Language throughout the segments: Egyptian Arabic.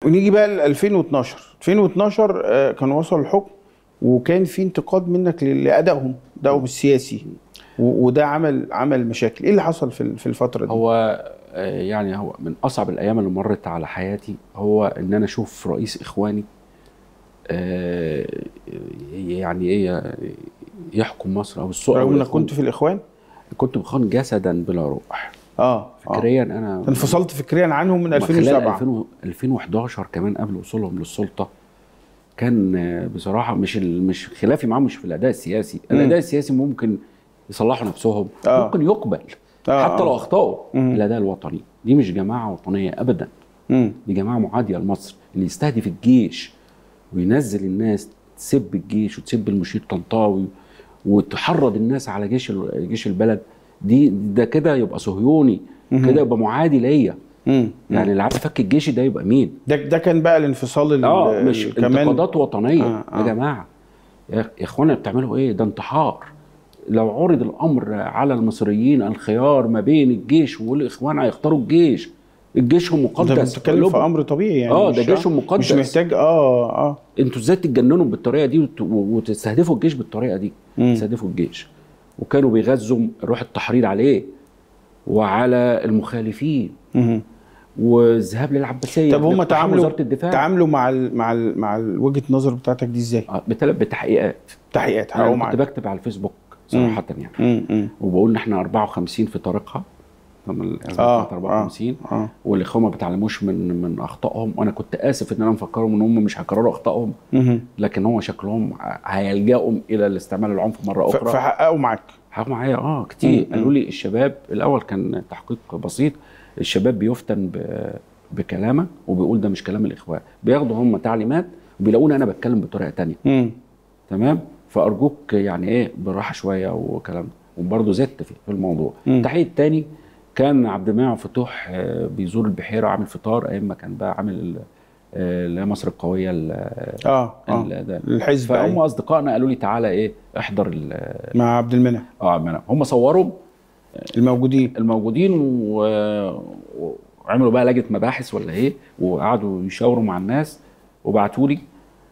ونيجي بقى ل 2012 2012 آه، كان وصل الحكم وكان في انتقاد منك ل- لادائهم ادائهم السياسي و- وده عمل عمل مشاكل ايه اللي حصل في ال- في الفتره دي هو آه، يعني هو من اصعب الايام اللي مرت على حياتي هو ان انا اشوف رئيس اخواني آه، يعني ايه يحكم مصر او السوق رغم انك كنت في الاخوان كنت بخان جسدا بلا روح اه آه. فكريا انا انفصلت فكريا عنهم من خلال 2007 2000 2011 كمان قبل وصولهم للسلطه كان آه، بصراحه مش ال- مش خلافي معاهم مش في الاداء السياسي، مم. الاداء السياسي ممكن يصلحوا نفسهم آه. ممكن يقبل آه، حتى آه. لو اخطاوا مم. الاداء الوطني دي مش جماعه وطنيه ابدا مم. دي جماعه معاديه لمصر اللي يستهدف الجيش وينزل الناس تسب الجيش وتسب المشير طنطاوي وتحرض الناس على جيش ال- جيش البلد دي ده كده يبقى صهيوني مهم. كده يبقى معادي ليا مم. يعني اللي عارف فك الجيش ده يبقى مين؟ ده ده كان بقى الانفصال ال- اه مش ال- انتقادات وطنيه آه، آه. يا جماعه يا يا اخوانا بتعملوا ايه؟ ده انتحار لو عرض الامر على المصريين الخيار ما بين الجيش والاخوان هيختاروا الجيش الجيشهم انت مقدس بتتكلم في قلوبهم. امر طبيعي يعني اه مش- ده جيشهم مقدس مش محتاج اه اه انتوا ازاي تتجننوا بالطريقه دي وت- وتستهدفوا الجيش بالطريقه دي مم. تستهدفوا الجيش وكانوا بيغذوا روح التحريض عليه وعلى المخالفين مهم. والذهاب للعباسيه طب هم لاقتحام تعاملوا وزاره الدفاع تعاملوا مع ال مع ال مع ال- وجهه النظر بتاعتك دي ازاي؟ آه، بتل- بتحقيقات تحقيقات حققوا انا كنت معاك بكتب على الفيسبوك صراحه يعني مم، مم. وبقول ان احنا 54 في طريقها لما الازمه آه، بتاعت 54 اه والاخوه ما بيتعلموش من من اخطائهم وانا كنت اسف ان انا مفكرهم ان هم مش هيكرروا اخطائهم مهم. لكن هو شكلهم هيلجأوا الى الاستعمال العنف مره ف- اخرى فحققوا معاك حكوا معايا اه كتير مم. قالوا لي الشباب الاول كان تحقيق بسيط الشباب بيفتن ب- بكلامك وبيقول ده مش كلام الاخوان بياخدوا هم تعليمات وبيلاقوني انا بتكلم بطريقه تانية مم. تمام فارجوك يعني ايه بالراحه شويه وكلام ده. وبرضه زدت في في الموضوع مم. التحقيق الثاني كان عبد المنعم فتوح آه، بيزور البحيره عامل فطار ايام ما كان بقى عامل ال- آه، اللي هي مصر القويه ال- اه اه ال- ده. الحزب فهم أيوة. اصدقائنا قالوا لي تعالى ايه احضر ال- مع عبد المنعم اه عبد المنعم. هم صوروا الموجودين الموجودين و- وعملوا بقى لجنه مباحث ولا ايه وقعدوا يشاوروا مع الناس وبعتوا لي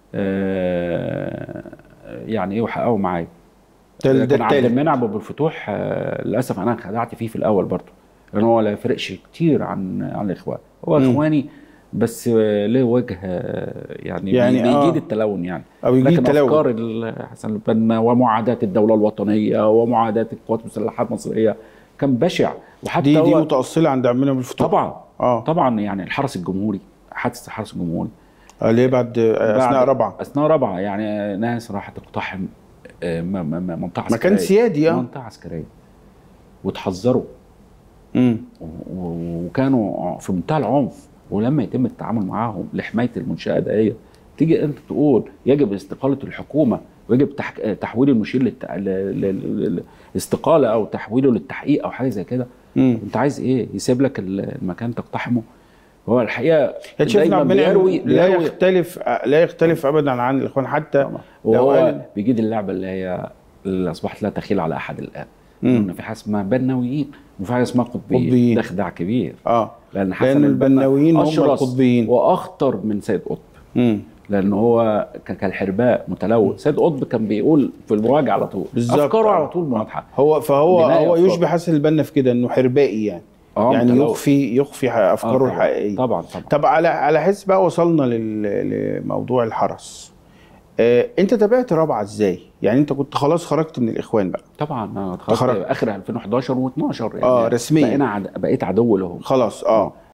آه، يعني ايه وحققوا معايا ده ده لكن عبد التالت المنعم ابو الفتوح آه، للاسف انا خدعت فيه في الاول برضه لان هو لا يفرقش كتير عن عن الاخوان هو مم. اخواني بس آه، له وجه آه، يعني, يعني يعني آه. بيجيد التلون يعني او يجيب لكن تلون افكار ال- حسن البنا ومعاداه الدوله الوطنيه ومعاداه القوات المسلحه المصريه كان بشع وحتى دي دي هو متاصله عند عمنا بالفتوح طبعا اه طبعا يعني الحرس الجمهوري حادثه الحرس الجمهوري آه، ليه بعد آه، اثناء بعد- رابعه اثناء رابعه يعني ناس راحت تقتحم آه، م- م- م- منطقه عسكريه مكان سيادي اه منطقه عسكريه وتحذروا مم. و- و- وكانوا في منتهى العنف ولما يتم التعامل معاهم لحمايه المنشاه دهيت تيجي انت تقول يجب استقاله الحكومه ويجب تح... تحويل المشير للت... ل... ل... لاستقاله او تحويله للتحقيق او حاجه زي كده مم. انت عايز ايه يسيب لك ال- المكان تقتحمه هو الحقيقه يا شيخنا دايما عبد المنعم بيروي لا بيروي يختلف لا يختلف ابدا عن الاخوان حتى طبعا. لو وهو قال- بيجيد اللعبه اللي هي اللي اصبحت لا تخيل على احد الان مم. ان في حاجه اسمها بناويين وفي حاجه اسمها قطبيين قطبيين. ده خداع كبير اه لان حسن لان البنا البناويين هم أشرس القطبيين واخطر من سيد قطب مم. لان هو ك- كالحرباء متلون سيد قطب كان بيقول في المواجهه على طول بالظبط. افكاره على طول واضحه هو فهو بناء هو أفكار. يشبه حسن البنا في كده انه حربائي يعني آه، يعني متلون. يخفي يخفي ح- آه، افكاره طبعاً. الحقيقيه طبعا طبعا طب على على حس بقى وصلنا لل- لموضوع الحرس آه، انت تابعت رابعه ازاي؟ يعني انت كنت خلاص خرجت من الاخوان بقى طبعا انا اتخرجت خرجت. اخر 2011 و12 يعني آه، رسمياً. بقينا عد... بقيت عدو لهم خلاص اه